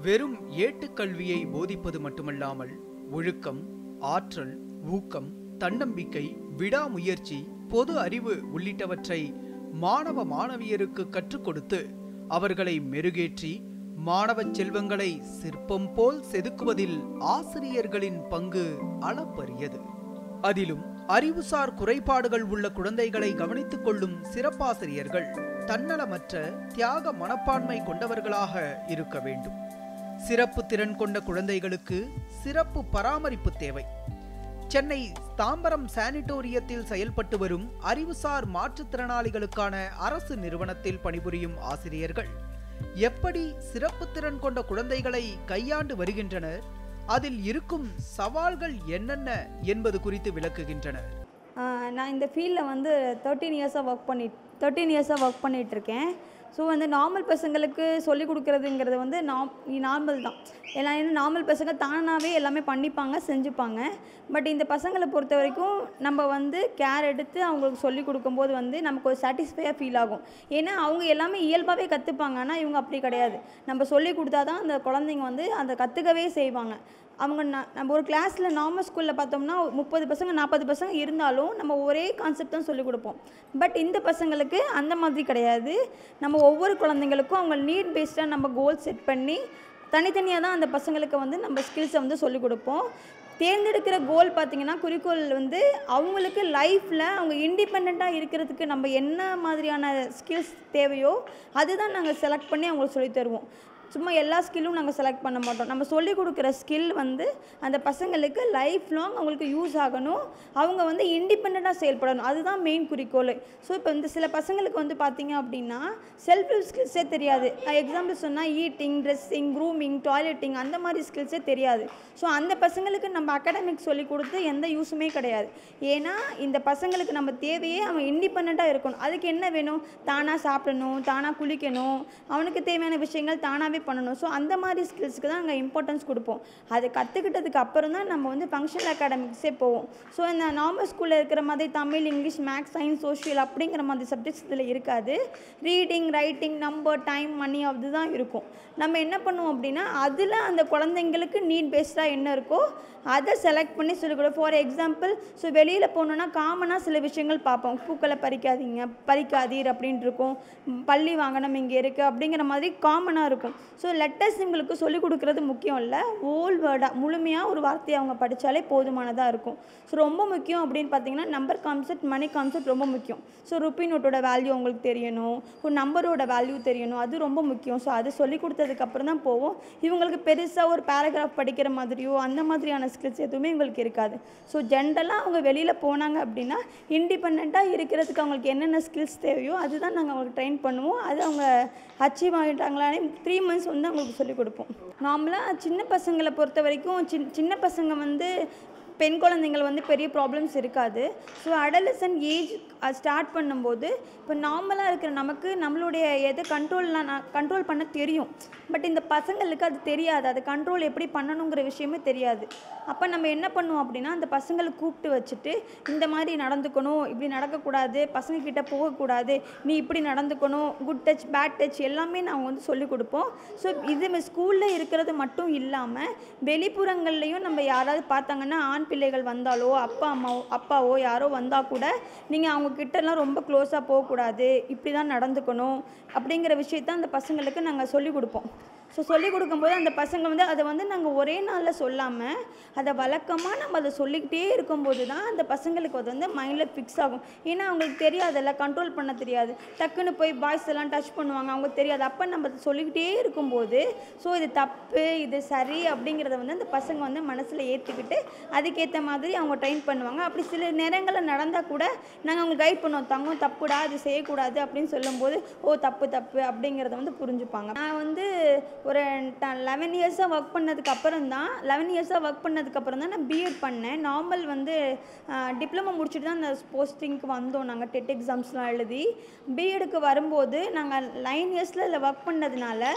வெறும் ஏட்டுக்கல்வியை போதிப்பது மட்டுமல்லாமல் ஒழுக்கம் ஆற்றல் ஊக்கம் தன்னம்பிக்கை விடாமுயற்சி பொது அறிவு உள்ளிட்டவற்றை மாணவ மாணவியருக்கு கற்றுக் கொடுத்து அவர்களை மெருகேற்றி மாணவ செல்வங்களை சிற்பம் போல் செதுக்குவதில் ஆசிரியர்களின் பங்கு அளப்பரியது அதிலும் அறிவுசார் குறைபாடுகள் உள்ள குழந்தைகளை கவனித்துக் கொள்ளும் சிறப்பாசிரியர்கள் தன்னலமற்ற தியாக மனப்பான்மை கொண்டவர்களாக இருக்க வேண்டும் சிறப்பு திறன் கொண்ட குழந்தைகளுக்கு சிறப்பு பராமரிப்பு தேவை சென்னை தாம்பரம் சானிட்டோரியத்தில் செயல்பட்டு வரும் அறிவுசார் மாற்றுத்திறனாளிகளுக்கான அரசு நிறுவனத்தில் பணிபுரியும் ஆசிரியர்கள் எப்படி சிறப்பு திறன் கொண்ட குழந்தைகளை கையாண்டு வருகின்றனர் அதில் இருக்கும் சவால்கள் என்னென்ன என்பது குறித்து விளக்குகின்றனர் ஆஹ் நான் இந்த ஃபீல்டில் வந்து தேர்ட்டீன் இயர்ஸாக ஒர்க் பண்ணி தேர்ட்டீன் இயர்ஸாக ஒர்க் பண்ணிகிட்ருக்கேன் ஸோ வந்து நார்மல் பசங்களுக்கு சொல்லிக் கொடுக்குறதுங்கிறது வந்து நாம் நார்மல் தான் ஏன்னா ஏன்னா நார்மல் பசங்க தானாகவே எல்லாமே பண்ணிப்பாங்க செஞ்சுப்பாங்க பட் இந்த பசங்களை பொறுத்த வரைக்கும் நம்ம வந்து கேர் எடுத்து அவங்களுக்கு சொல்லிக் கொடுக்கும்போது வந்து நமக்கு ஒரு சாட்டிஸ்ஃபையாக ஃபீல் ஆகும் ஏன்னா அவங்க எல்லாமே இயல்பாகவே கற்றுப்பாங்க ஆனால் இவங்க அப்படி கிடையாது நம்ம சொல்லிக் கொடுத்தா தான் அந்த குழந்தைங்க வந்து அதை கற்றுக்கவே செய்வாங்க அவங்க ந- நம்ம ஒரு கிளாஸில் நார்மல் ஸ்கூலில் பார்த்தோம்னா முப்பது பசங்க நாற்பது பசங்க இருந்தாலும் நம்ம ஒரே கான்செப்ட் தான் சொல்லிக் கொடுப்போம் பட் இந்த பசங்களுக்கு அந்த மாதிரி கிடையாது நம்ம ஒவ்வொரு குழந்தைங்களுக்கும் அவங்க நீட் பேஸ்டாக நம்ம கோல் செட் பண்ணி தனித்தனியாக தான் அந்த பசங்களுக்கு வந்து நம்ம ஸ்கில்ஸை வந்து சொல்லிக் கொடுப்போம் தேர்ந்தெடுக்கிற கோல் பார்த்தீங்கன்னா குறிக்கோள் வந்து அவங்களுக்கு லைஃப்பில் அவங்க இண்டிபெண்ட்டாக இருக்கிறதுக்கு நம்ம என்ன மாதிரியான ஸ்கில்ஸ் தேவையோ அதுதான் நாங்கள் செலக்ட் பண்ணி அவங்களுக்கு சொல்லித் தருவோம் சும்மா எல்லா ஸ்கில்லும் நாங்கள் செலக்ட் பண்ண மாட்டோம் நம்ம சொல்லிக் கொடுக்குற ஸ்கில் வந்து அந்த பசங்களுக்கு லைஃப் லாங் அவங்களுக்கு யூஸ் ஆகணும் அவங்க வந்து இண்டிபெண்ட்டாக செயல்படணும் அதுதான் மெயின் குறிக்கோள் ஸோ இப்போ இந்த சில பசங்களுக்கு வந்து பார்த்தீங்க அப்படின்னா செல்ஃப் ஹெல்ப் ஸ்கில்ஸே தெரியாது எக்ஸாம்பிள் சொன்னால் ஈட்டிங் ட்ரெஸ்ஸிங் க்ரூமிங் டாய்லெட்டிங் அந்த மாதிரி ஸ்கில்ஸே தெரியாது ஸோ அந்த பசங்களுக்கு நம்ம அகாடமிக் சொல்லி கொடுத்து எந்த யூஸுமே கிடையாது ஏன்னா இந்த பசங்களுக்கு நம்ம தேவையே அவன் இண்டிபெண்ட்டாக இருக்கணும் அதுக்கு என்ன வேணும் தானாக சாப்பிடணும் தானாக குளிக்கணும் அவனுக்கு தேவையான விஷயங்கள் தானாகவே பண்ணணும் ஸோ அந்த மாதிரி ஸ்கில்ஸ்க்கு தான் நாங்கள் இம்பார்ட்டன்ஸ் கொடுப்போம் அதை கற்றுக்கிட்டதுக்கு அப்புறம் தான் நம்ம வந்து ஃபங்க்ஷனல் அகாடமிக்ஸே போவோம் ஸோ இந்த நார்மல் ஸ்கூலில் இருக்கிற மாதிரி Tamil English maths science social அப்படிங்கிற மாதிரி சப்ஜெக்ட்ஸ் இதில் இருக்காது ரீடிங் ரைட்டிங் நம்பர் டைம் மணி அதுதான் இருக்கும் நம்ம என்ன பண்ணுவோம் அப்படின்னா அதில் அந்த குழந்தைங்களுக்கு நீட் பேஸ்டாக என்ன இருக்கோ அதை செலக்ட் பண்ணி சொல்லிக் கொடு ஃபார் எக்ஸாம்பிள் ஸோ வெளியில் போனோன்னா காமனாக சில விஷயங்கள் பார்ப்போம் பூக்களை பறிக்காதீங்க பறிக்காதீர் அப்படின்ட்டு இருக்கும் ம், பள்ளி வாங்கணும் இங்கே இருக்குது அப்படிங்கிற மாதிரி காமனாக இருக்கும் ஸோ லெட்டர்ஸ் உங்களுக்கு சொல்லிக் கொடுக்குறது முக்கியம் இல்லை ஓல் வேர்டாக முழுமையாக ஒரு வார்த்தையை அவங்க படித்தாலே போதுமானதாக இருக்கும் ஸோ ரொம்ப முக்கியம் அப்படின்னு பார்த்தீங்கன்னா நம்பர் கான்செப்ட் மணி கான்செப்ட் ரொம்ப முக்கியம் ஸோ ருப்பி நோட்டோட வேல்யூ உங்களுக்கு தெரியணும் ஒரு நம்பரோட வேல்யூ தெரியணும் அது ரொம்ப முக்கியம் ஸோ அது சொல்லி கொடுத்ததுக்கப்புறம் தான் போவோம் இவங்களுக்கு பெருசாக ஒரு பேராகிராஃப் படிக்கிற மாதிரியோ அந்த மாதிரியான ஸ்கில்ஸ் எதுவுமே இவங்களுக்கு இருக்காது ஸோ ஜென்ரலாக அவங்க வெளியில் போனாங்க அப்படின்னா இண்டிபெண்ட்டாக இருக்கிறதுக்கு அவங்களுக்கு என்னென்ன ஸ்கில்ஸ் தேவையோ அதுதான் நாங்கள் அவங்களுக்கு ட்ரெயின் பண்ணுவோம் அது அவங்க அச்சீவ் ஆகிட்டாங்களானே த்ரீ மந்த்ஸ் வந்து அவங்களுக்கு சொல்லிக் கொடுப்போம் நார்மலாக சின்ன பசங்களை பொறுத்த வரைக்கும் சின் சின்ன பசங்க வந்து பெண் குழந்தைங்கள் வந்து பெரிய ப்ராப்ளம்ஸ் இருக்காது ஸோ அடலசன் ஏஜ் ஸ்டார்ட் பண்ணும்போது இப்போ நார்மலாக இருக்கிற நமக்கு நம்மளுடைய எதை கண்ட்ரோல்லாம் கண்ட்ரோல் பண்ண தெரியும் பட் இந்த பசங்களுக்கு அது தெரியாது அது கண்ட்ரோல் எப்படி பண்ணணுங்கிற விஷயமே தெரியாது அப்போ நம்ம என்ன பண்ணுவோம் அப்படின்னா அந்த பசங்களை கூப்பிட்டு வச்சுட்டு இந்த மாதிரி நடந்துக்கணும் இப்படி நடக்கக்கூடாது பசங்க கிட்ட போகக்கூடாது நீ இப்படி நடந்துக்கணும் குட் டச் பேட் டச் எல்லாமே நாங்கள் வந்து சொல்லிக் கொடுப்போம் ஸோ இது ஸ்கூலில் இருக்கிறது மட்டும் இல்லாமல் வெளிப்புறங்கள்லையும் நம்ம யாராவது பார்த்தாங்கன்னா ஆண் பிள்ளைகள் வந்தாலோ அப்பா அம்மாவோ அப்பாவோ யாரோ வந்தால் கூட நீங்கள் அவங்க கிட்டலாம் ரொம்ப க்ளோஸாக போகக்கூடாது இப்படி தான் நடந்துக்கணும் அப்படிங்கிற விஷயத்த அந்த பசங்களுக்கு நாங்கள் சொல்லிக் கொடுப்போம் ஸோ சொல்லிக் கொடுக்கும்போது அந்த பசங்க வந்து அதை வந்து நாங்கள் ஒரே நாளில் சொல்லாமல் அதை வழக்கமாக நம்ம அதை சொல்லிக்கிட்டே இருக்கும்போது தான் அந்த பசங்களுக்கு அது வந்து மைண்டில் ஃபிக்ஸ் ஆகும் ஏன்னா அவங்களுக்கு தெரியாதுல்ல கண்ட்ரோல் பண்ண தெரியாது டக்குன்னு போய் பாய்ஸ் எல்லாம் டச் பண்ணுவாங்க அவங்களுக்கு தெரியாது அப்போ நம்ம அதை சொல்லிக்கிட்டே இருக்கும்போது ஸோ இது தப்பு இது சரி அப்படிங்கிறத வந்து அந்த பசங்க வந்து மனசில் ஏற்றுக்கிட்டு அதுக்கேற்ற மாதிரி அவங்க ட்ரெயின் பண்ணுவாங்க அப்படி சில நேரங்களில் நடந்தால் கூட நாங்கள் அவங்களுக்கு கைட் பண்ணுவோம் தங்கம் தப்புடா அது செய்யக்கூடாது அப்படின்னு சொல்லும்போது ஓ தப்பு தப்பு அப்படிங்கிறத வந்து புரிஞ்சுப்பாங்க நான் வந்து ஒரு லெவன் இயர்ஸாக ஒர்க் பண்ணதுக்கு அப்புறம் தான் லெவன் இயர்ஸாக ஒர்க் பண்ணதுக்கு அப்புறம் தான் நான் பிஎட் பண்ணேன் நார்மல் வந்து டிப்ளமோ முடிச்சுட்டு தான் அந்த போஸ்டிங்க்கு வந்தோம் நாங்கள் டெட் எக்ஸாம்ஸ்லாம் எழுதி பிஎடுக்கு வரும்போது நாங்கள் நைன் இயர்ஸில் இதில் ஒர்க் பண்ணதுனால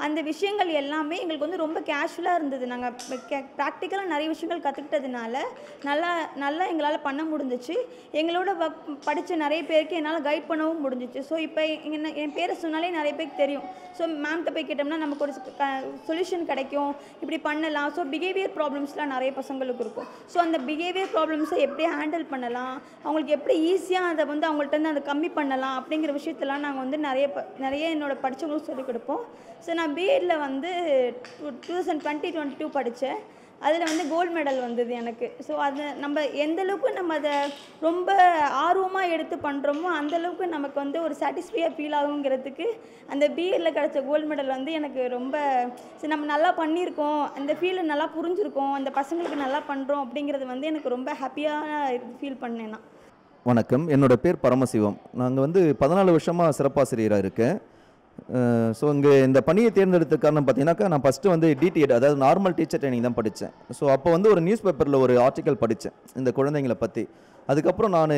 அந்த விஷயங்கள் எல்லாமே எங்களுக்கு வந்து ரொம்ப கேஷுவலாக இருந்தது நாங்கள் ப்ராக்டிக்கலாக நிறைய விஷயங்கள் கற்றுக்கிட்டதுனால நல்லா நல்லா எங்களால் பண்ண முடிஞ்சிச்சு எங்களோட ஒர்க் படித்த நிறைய பேருக்கு என்னால் கைட் பண்ணவும் முடிஞ்சிச்சு ஸோ இப்போ என்ன என் பேரை சொன்னாலே நிறைய பேருக்கு தெரியும் ஸோ மேம்கிட்ட போய் கேட்டோம்னா நமக்கு ஒரு சொல்யூஷன் கிடைக்கும் இப்படி பண்ணலாம் ஸோ பிஹேவியர் ப்ராப்ளம்ஸ்லாம் நிறைய பசங்களுக்கு இருக்கும் ஸோ அந்த பிஹேவியர் ப்ராப்ளம்ஸை எப்படி ஹேண்டில் பண்ணலாம் அவங்களுக்கு எப்படி ஈஸியாக அதை வந்து அவங்கள்ட்ட இருந்து அதை கம்மி பண்ணலாம் அப்படிங்கிற விஷயத்தெல்லாம் நாங்கள் வந்து நிறைய ப- நிறைய என்னோட படித்தவங்களும் சொல்லிக் கொடுப்போம் ஸோ நான் பிஎட்டில் வந்து two thousand twenty twenty two படித்தேன் அதில் வந்து கோல்டு மெடல் வந்தது எனக்கு ஸோ அது நம்ம எந்த அளவுக்கு நம்ம அதை ரொம்ப ஆர்வமாக எடுத்து பண்ணுறோமோ அந்த அளவுக்கு நமக்கு வந்து ஒரு சாட்டிஸ்ஃபையாக ஃபீல் ஆகுங்கிறதுக்கு அந்த பிஎட்ல கிடச்ச கோல்டு மெடல் வந்து எனக்கு ரொம்ப சரி நம்ம நல்லா பண்ணியிருக்கோம் அந்த ஃபீலை நல்லா புரிஞ்சிருக்கோம் அந்த பசங்களுக்கு நல்லா பண்ணுறோம் அப்படிங்கிறது வந்து எனக்கு ரொம்ப ஹாப்பியாக ஃபீல் பண்ணேன் நான் வணக்கம் என்னோட பேர் பரமசிவம் நாங்கள் வந்து பதினாலு வருஷமாக சிறப்பாசிரியராக இருக்கேன் ஸோ இங்கே இந்த பணியை தேர்ந்தெடுத்த காரணம் பார்த்தீங்கன்னாக்கா நான் ஃபஸ்ட்டு வந்து டிடிஎட் அதாவது நார்மல் டீச்சர் ட்ரைனிங் தான் படித்தேன் ஸோ அப்போ வந்து ஒரு நியூஸ் பேப்பரில் ஒரு ஆர்டிக்கல் படித்தேன் இந்த குழந்தைங்களை பற்றி அதுக்கப்புறம் நான்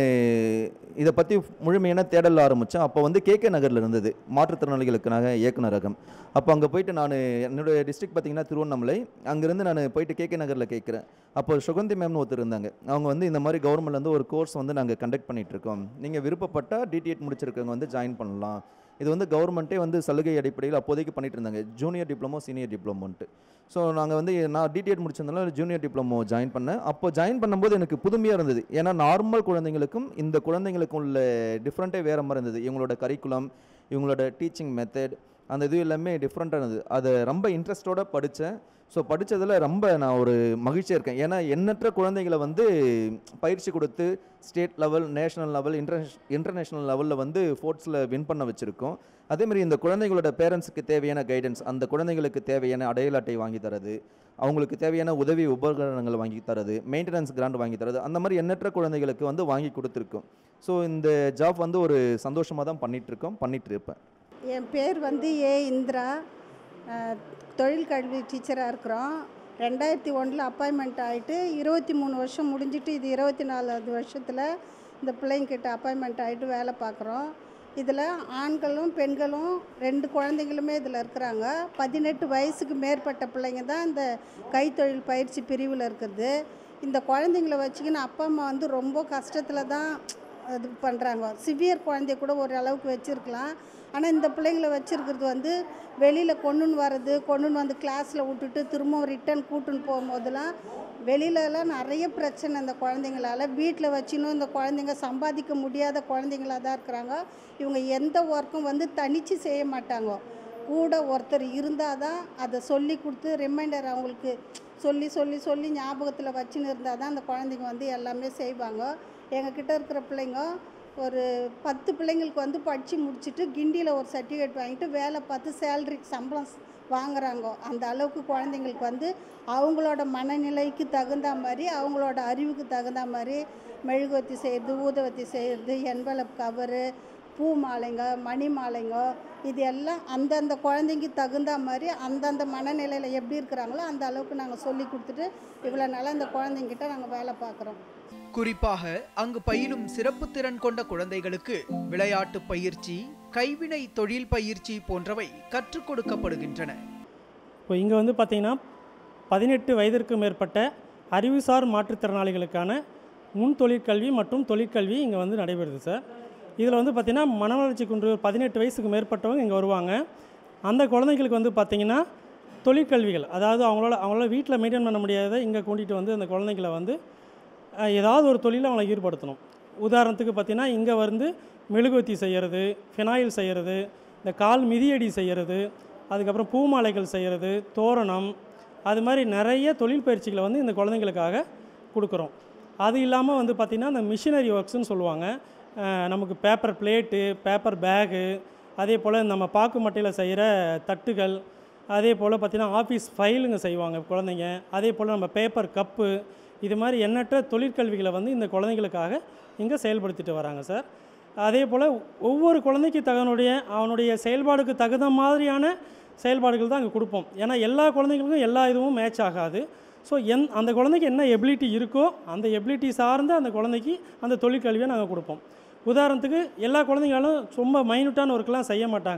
இதை பற்றி முழுமையான தேடல் ஆரம்பித்தேன் அப்போ வந்து கேகே நகரில் இருந்தது மாற்றுத்திறனாளிகளுக்கான இயக்குனரகம் அப்போ அங்கே போயிட்டு நான் என்னோட டிஸ்ட்ரிக்ட் பார்த்தீங்கன்னா திருவண்ணாமலை அங்கேருந்து நான் போயிட்டு கேகே நகரில் கேட்குறேன் அப்போ சுகந்தி மேம்னு ஒருத்தர் இருந்தாங்க அவங்க வந்து இந்த மாதிரி கவர்மெண்ட்லேருந்து ஒரு கோர்ஸ் வந்து நாங்கள் கண்டக்ட் பண்ணிட்டு இருக்கோம் நீங்கள் விருப்பப்பட்டால் டிடிஎட் முடிச்சிருக்கவங்க வந்து ஜாயின் பண்ணலாம் இது வந்து கவர்மெண்ட்டே வந்து சலுகை அடிப்படையில் அப்போதைக்கு பண்ணிட்டு இருந்தாங்க ஜூனியர் டிப்ளமோ சீனியர் டிப்ளமோன்ட்டு ஸோ நாங்கள் வந்து நான் டிடிஎட் முடிச்சிருந்தாலும் ஜூனியர் டிப்ளமோ ஜாயின் பண்ணேன் அப்போ ஜாயின் பண்ணும்போது எனக்கு புதுமையாக இருந்தது ஏன்னா நார்மல் குழந்தைங்களுக்கும் இந்த குழந்தைங்களுக்கும் உள்ள டிஃப்ரெண்ட்டே வேறு மாதிரி இருந்தது இவங்களோட கரிக்குலம் இவங்களோட டீச்சிங் மெத்தட் அந்த இது எல்லாமே டிஃப்ரெண்ட்டாக இருந்தது அதை ரொம்ப இன்ட்ரெஸ்ட்டோட படித்தேன் ஸோ படித்ததில் ரொம்ப நான் ஒரு மகிழ்ச்சியாக இருக்கேன் ஏன்னா எண்ணற்ற குழந்தைகளை வந்து பயிற்சி கொடுத்து ஸ்டேட் லெவல் நேஷனல் லெவல் இன்டர்நேஷ் இன்டர்நேஷ்னல் லெவலில் வந்து ஸ்போர்ட்ஸில் வின் பண்ண வச்சுருக்கோம் அதேமாதிரி இந்த குழந்தைகளோட பேரண்ட்ஸுக்கு தேவையான கைடன்ஸ் அந்த குழந்தைங்களுக்கு தேவையான அடையாள அட்டை வாங்கி தரது அவங்களுக்கு தேவையான உதவி உபகரணங்கள் வாங்கி தரது மெயின்டெனன்ஸ் கிராண்ட் வாங்கி தரது அந்த மாதிரி எண்ணற்ற குழந்தைகளுக்கு வந்து வாங்கி கொடுத்துருக்கோம் ஸோ இந்த ஜாப் வந்து ஒரு சந்தோஷமாக தான் பண்ணிகிட்ருக்கோம் பண்ணிகிட்டு இருப்பேன் என் பேர் வந்து ஏ இந்திரா அஹ், தொழில் கல்வி டீச்சராக இருக்கிறோம் ரெண்டாயிரத்தி ஒன்றில் அப்பாயின்மெண்ட் ஆகிட்டு இருபத்தி மூணு வருஷம் முடிஞ்சிட்டு இது இருபத்தி நாலாவது வருஷத்தில் இந்த பிள்ளைங்கிட்ட அப்பாயின்மெண்ட் ஆகிட்டு வேலை பார்க்குறோம் இதில் ஆண்களும் பெண்களும் ரெண்டு குழந்தைங்களுமே இதில் இருக்கிறாங்க பதினெட்டு வயசுக்கு மேற்பட்ட பிள்ளைங்க தான் இந்த கைத்தொழில் பயிற்சி பிரிவில் இருக்குது இந்த குழந்தைங்கள வச்சுக்கின்னு அப்பா அம்மா வந்து ரொம்ப கஷ்டத்தில் தான் இது பண்ணுறாங்க சிவியர் குழந்தைய கூட ஒரு அளவுக்கு வச்சுருக்கலாம் ஆனால் இந்த பிள்ளைங்கள வச்சுருக்கிறது வந்து வெளியில் கொண்டுன்னு வர்றது கொண்டுன்னு வந்து கிளாஸில் விட்டுட்டு திரும்பவும் ரிட்டர்ன் கூட்டுன்னு போகும்போதெல்லாம் வெளியிலலாம் நிறைய பிரச்சனை இந்த குழந்தைங்களால வீட்டில் வச்சுன்னு இந்த குழந்தைங்க சம்பாதிக்க முடியாத குழந்தைங்களா தான் இருக்கிறாங்க இவங்க எந்த ஒர்க்கும் வந்து தனித்து செய்ய மாட்டாங்க கூட ஒருத்தர் இருந்தால் தான் அதை சொல்லி கொடுத்து ரிமைண்டர் அவங்களுக்கு சொல்லி சொல்லி சொல்லி ஞாபகத்தில் வச்சுன்னு இருந்தால் தான் அந்த குழந்தைங்க வந்து எல்லாமே செய்வாங்க எங்ககிட்ட இருக்கிற பிள்ளைங்க ஒரு பத்து பிள்ளைங்களுக்கு வந்து படித்து முடிச்சுட்டு கிண்டியில் ஒரு சர்டிஃபிகேட் வாங்கிட்டு வேலை பார்த்து சேலரி சம்பளம் ஸ்- வாங்குறாங்க அந்த அளவுக்கு குழந்தைங்களுக்கு வந்து அவங்களோட மனநிலைக்கு தகுந்த மாதிரி அவங்களோட அறிவுக்கு தகுந்த மாதிரி மெழுகுவத்தி செய்கிறது ஊதுவத்தி செய்கிறது என்வலப் கவரு பூ மாலைங்க மணி மாலைங்க இது எல்லாம் அந்தந்த குழந்தைக்கு தகுந்த மாதிரி அந்தந்த மனநிலையில் எப்படி இருக்கிறாங்களோ அந்த அளவுக்கு நாங்கள் சொல்லி கொடுத்துட்டு இவ்வளோ நாளாக அந்த குழந்தைங்கிட்ட நாங்கள் வேலை பார்க்குறோம் குறிப்பாக அங்கு பயிலும் சிறப்பு திறன் கொண்ட குழந்தைகளுக்கு விளையாட்டு பயிற்சி கைவினை தொழில் பயிற்சி போன்றவை கற்றுக் கொடுக்கப்படுகின்றன இப்போ இங்கே வந்து பார்த்திங்கன்னா பதினெட்டு வயதிற்கு மேற்பட்ட அறிவுசார் மாற்றுத்திறனாளிகளுக்கான முன் தொழிற்கல்வி மற்றும் தொழிற்கல்வி இங்கே வந்து நடைபெறுது சார் இதில் வந்து பார்த்திங்கன்னா மன வளர்ச்சி குன்று பதினெட்டு வயசுக்கு மேற்பட்டவங்க இங்கே வருவாங்க அந்த குழந்தைங்களுக்கு வந்து பார்த்திங்கன்னா தொழிற்கல்விகள் அதாவது அவங்களால அவங்களால வீட்டில் மெயின்டைன் பண்ண முடியாத இங்கே கூட்டிகிட்டு வந்து அந்த குழந்தைங்கள வந்து அஹ், ஏதாவது ஒரு தொழிலை அவங்களை ஈடுபடுத்தணும் உதாரணத்துக்கு பார்த்திங்கன்னா இங்கே வந்து மெழுகுவத்தி செய்கிறது ஃபினாயில் செய்கிறது இந்த கால் மிதியடி செய்கிறது அதுக்கப்புறம் பூமாலைகள் செய்கிறது தோரணம் அது மாதிரி நிறைய தொழில் பயிற்சிகளை வந்து இந்த குழந்தைங்களுக்காக கொடுக்குறோம் அது இல்லாமல் வந்து பார்த்திங்கன்னா இந்த மிஷினரி ஒர்க்ஸ்னு சொல்லுவாங்க அஹ், நமக்கு பேப்பர் பிளேட்டு பேப்பர் பேகு அதே போல் நம்ம பாக்கு மட்டையில் செய்கிற தட்டுகள் அதே போல் பார்த்திங்கன்னா ஆஃபீஸ் ஃபைலுங்க செய்வாங்க குழந்தைங்க அதே போல் நம்ம பேப்பர் கப்பு இது மாதிரி எண்ணற்ற தொழிற்கல்விகளை வந்து இந்த குழந்தைங்களுக்காக இங்கே செயல்படுத்திட்டு வராங்க சார் அதே போல் ஒவ்வொரு குழந்தைக்கு தகனுடைய அவனுடைய செயல்பாடுக்கு தகுந்த மாதிரியான செயல்பாடுகள் தான் அங்கே கொடுப்போம் ஏன்னா எல்லா குழந்தைங்களுக்கும் எல்லா இதுவும் மேட்ச் ஆகாது ஸோ எந் அந்த குழந்தைக்கு என்ன எபிலிட்டி இருக்கோ அந்த எபிலிட்டி சார்ந்து அந்த குழந்தைக்கு அந்த தொழிற்கல்வியை நாங்கள் கொடுப்போம் உதாரணத்துக்கு எல்லா குழந்தைங்களும் ரொம்ப மைனூட்டான ஒர்க்கெலாம் செய்ய மாட்டாங்க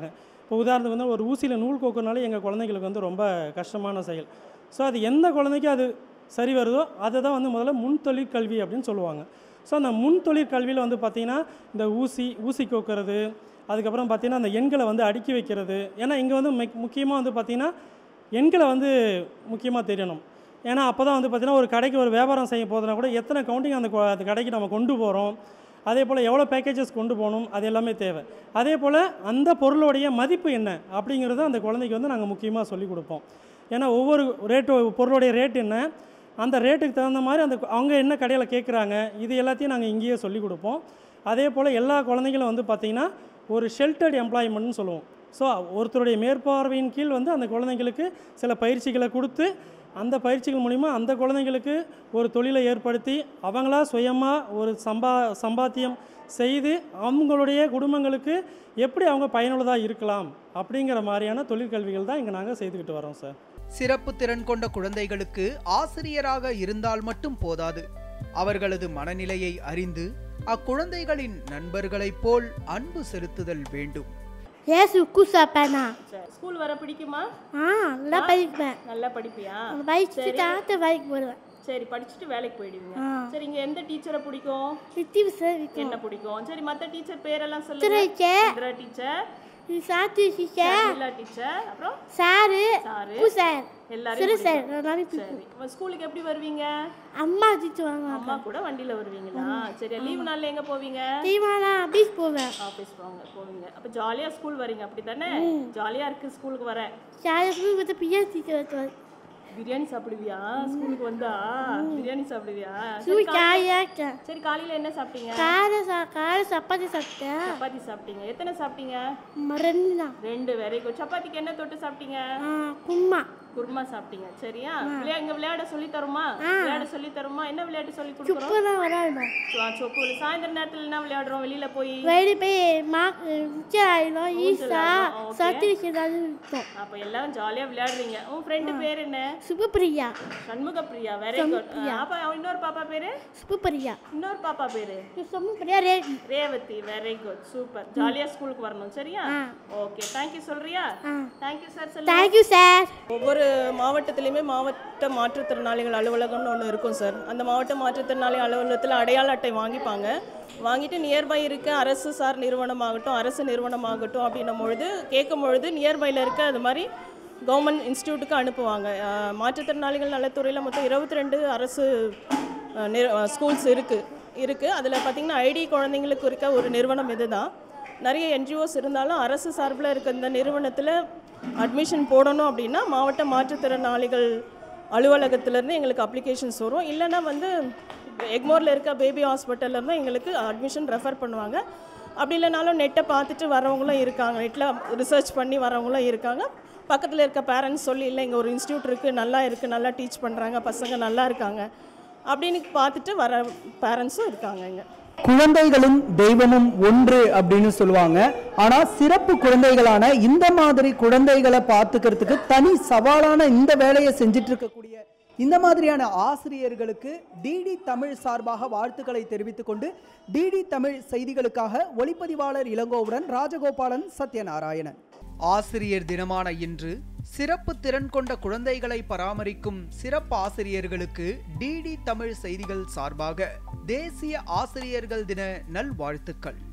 இப்போ உதாரணத்துக்கு வந்து ஒரு ஊசியில் நூல் கோக்குனாலே எங்கள் குழந்தைங்களுக்கு வந்து ரொம்ப கஷ்டமான செயல் ஸோ அது எந்த குழந்தைக்கு அது சரி வருதோ அதை தான் வந்து முதல்ல முன் தொழிற்கல்வி அப்படின்னு சொல்லுவாங்க ஸோ அந்த முன் தொழிற்கல்வியில் வந்து பார்த்திங்கன்னா இந்த ஊசி ஊசி கோக்கிறது அதுக்கப்புறம் பார்த்திங்கன்னா அந்த எண்களை வந்து அடுக்கி வைக்கிறது ஏன்னா இங்கே வந்து முக்கியமாக வந்து பார்த்திங்கன்னா எண்களை வந்து முக்கியமாக தெரியணும் ஏன்னா அப்போ தான் வந்து பார்த்திங்கன்னா ஒரு கடைக்கு ஒரு வியாபாரம் செய்ய போதுனா கூட எத்தனை கவுண்டிங் அந்த கொ- அந்த கடைக்கு நம்ம கொண்டு போகிறோம் அதே போல் எவ்வளோ பேக்கேஜஸ் கொண்டு போகணும் அது எல்லாமே தேவை அதே போல் அந்த பொருளுடைய மதிப்பு என்ன அப்படிங்கிறத அந்த குழந்தைக்கு வந்து நாங்கள் முக்கியமாக சொல்லிக் கொடுப்போம் ஏன்னா ஒவ்வொரு ரேட்டு பொருளுடைய ரேட் என்ன அந்த ரேட்டுக்கு தகுந்த மாதிரி அந்த அவங்க என்ன கடையில் கேட்குறாங்க இது எல்லாத்தையும் நாங்கள் இங்கேயே சொல்லிக் கொடுப்போம் அதே போல் எல்லா குழந்தைங்களும் வந்து பார்த்திங்கன்னா ஒரு ஷெல்டர்ட் எம்ப்ளாய்மெண்ட்னு சொல்லுவோம் ஸோ ஒருத்தருடைய மேற்பார்வையின் கீழ் வந்து அந்த குழந்தைங்களுக்கு சில பயிற்சிகளை கொடுத்து அந்த பயிற்சிகள் மூலிமா அந்த குழந்தைங்களுக்கு ஒரு தொழிலை ஏற்படுத்தி அவங்களா சுயமாக ஒரு சம்பா சம்பாத்தியம் செய்து அவங்களுடைய குடும்பங்களுக்கு எப்படி அவங்க பயனுள்ளதாக இருக்கலாம் அப்படிங்கிற மாதிரியான தொழிற்கல்விகள் தான் இங்கே நாங்கள் செய்துக்கிட்டு வரோம் சார் சிறப்பு திறன் கொண்ட குழந்தைகளுக்கு ஆசிரியராக இருந்தால் மட்டும் போதாது அவர்களது மனநிலையை அறிந்து அக்குழந்தைகளின் நண்பர்களைப் போல் அன்பு செலுத்துதல் வேண்டும் ஏசு கூசாப்பேனா சரி ஸ்கூல் வர பிடிக்குமா ஆ நல்லா படிப்பேன் நல்லா படிப்பியா படிச்சுட்டு தாத்த வேலைக்கு போடுவேன் சரி படிச்சுட்டு வேலைக்கு போயிடுவீங்க ஆ. சரி இங்க எந்த டீச்சரை பிடிக்கும் சித்தி சார் என்ன பிடிக்கும் சரி மத்த டீச்சர் பேரெல்லாம் சித்திரை சொல்லுங்க டீச்சர். இந்திரா டீச்சர் சாத்து டீச்சர் ஷர்மிளா டீச்சர் அப்புறம் சாரு சாரு பூ சார் எல்லாரையும் சிறு சார் பிடிக்கும். எல்லாமே பிடிக்கும் சரி இப்ப ஸ்கூலுக்கு எப்படி வருவீங்க அம்மா திட்டுவாங்க அம்மா கூட வண்டியில வருவீங்களா சரி லீவ் நாள்ல எங்க போவீங்க தீவானா பீச் போவேன் ஆஃபீஸ் போங்க போவீங்க அப்ப ஜாலியா ஸ்கூல் வரீங்க அப்படி தானே ஜாலியா இருக்கு ஸ்கூலுக்கு வர சாரு போய் வந்து பிஎஸ் டீச்சர் பிரியாணி சாப்பிடுவியா ஸ்கூலுக்கு வந்தா பிரியாணி சாப்பிடுவியா சூ சரி, காலை- ஜாலியாக இருக்கேன் சரி காலையில என்ன சாப்பிட்டீங்க காலை சா காலை சப்பாத்தி சாப்பிட்டேன் சப்பாத்தி சாப்பிட்டீங்க எத்தனை சாப்பிட்டீங்க ம- ரெண்டு தான் ரெண்டு வெரி குட் சப்பாத்திக்கு என்ன தொட்டு சாப்பிட்டீங்க ஆ கும்மா குருமா சாப்பிட்டீங்க சரியா விளையா இங்க விளையாட சொல்லி தருமா விளையாட சொல்லி தருமா என்ன விளையாட்டு சொல்லி கொடுக்குறோம் சுப்பு தான் விளாடுவேன் சு- சொப்பு சாயந்தர நேரத்துல என்ன விளையாடுறோம் வெளியில போய் வெளியே போய் மா மிச்சம் ஆயிடும் ஈஸா ஆயிடும், okay. சத்து ஏதாவது இருக்கும் அப்ப எல்லாரும் ஜாலியா விளையாடுறீங்க உன் ஃப்ரெண்டு பேர் என்ன Subhapriya Shanmugapriya very good அப்ப அவன் இன்னொரு பாப்பா பேரு சுபப்பிரியா இன்னொரு பாப்பா பேரு சுபப்பிரியா ரேவி ரேவதி வெரி குட் சூப்பர் ஜாலியா ஸ்கூலுக்கு வரணும் சரியா ஆ. ஓகே தேங்க்யூ சொல்றியா ஆ. தேங்க்யூ சார் சொல்லுங்க தேங்க்யூ சார் ஒவ்வொரு மாவட்டத்திலையுமே மாவட்ட மாற்றுத்திறனாளிகள் அலுவலகம்னு ஒன்று இருக்கும் சார் அந்த மாவட்ட மாற்றுத்திறனாளி அலுவலகத்தில் அடையாள அட்டை வாங்கிப்பாங்க வாங்கிட்டு நியர்பை இருக்க அரசு சார் நிறுவனமாகட்டும் அரசு நிறுவனமாகட்டும் அப்படின்னும் பொழுது கேட்கும் பொழுது நியர்பையில் இருக்க அது மாதிரி கவர்மெண்ட் இன்ஸ்டியூட்டுக்கு அனுப்புவாங்க அஹ், மாற்றுத்திறனாளிகள் நலத்துறையில் மொத்தம் இருபத்தி ரெண்டு அரசு அஹ், நிறு ஸ்கூல்ஸ் இருக்குது இருக்குது அதில் பார்த்திங்கன்னா ஐடி குழந்தைங்களுக்கு இருக்க ஒரு நிறுவனம் இதுதான் நிறைய என்ஜிஓஸ் இருந்தாலும் அரசு சார்பில் இருக்க இந்த நிறுவனத்தில் அட்மிஷன் போடணும் அப்படின்னா மாவட்ட மாற்றுத்திறனாளிகள் அலுவலகத்திலேருந்து எங்களுக்கு அப்ளிகேஷன்ஸ் வரும் இல்லைன்னா வந்து எக்மோரில் இருக்க பேபி ஹாஸ்பிட்டல்லேருந்து எங்களுக்கு அட்மிஷன் ரெஃபர் பண்ணுவாங்க அப்படி இல்லைனாலும் நெட்டை பார்த்துட்டு வரவங்களும் இருக்காங்க நெட்டில் ரிசர்ச் பண்ணி வரவங்களும் இருக்காங்க பக்கத்தில் இருக்க பேரண்ட்ஸ் சொல்லி இல்லை இங்கே ஒரு இன்ஸ்டியூட் இருக்குது நல்லா இருக்குது நல்லா டீச் பண்ணுறாங்க பசங்க நல்லா இருக்காங்க அப்படின்னு பார்த்துட்டு வர பேரண்ட்ஸும் இருக்காங்க இங்கே குழந்தைகளும் தெய்வமும் ஒன்று அப்படின்னு சொல்லுவாங்க ஆனா சிறப்பு குழந்தைகளான இந்த மாதிரி குழந்தைகளை பார்த்துக்கிறதுக்கு தனி சவாலான இந்த வேலையை செஞ்சுட்டு இருக்கக்கூடிய இந்த மாதிரியான ஆசிரியர்களுக்கு டிடி தமிழ் சார்பாக வாழ்த்துக்களை தெரிவித்துக் கொண்டு டிடி தமிழ் செய்திகளுக்காக ஒளிப்பதிவாளர் இளங்கோவுடன் ராஜகோபாலன் சத்யநாராயணன் ஆசிரியர் தினமான இன்று சிறப்பு திறன் கொண்ட குழந்தைகளை பராமரிக்கும் சிறப்பு ஆசிரியர்களுக்கு டிடி தமிழ் செய்திகள் சார்பாக தேசிய ஆசிரியர்கள் தின நல்வாழ்த்துக்கள்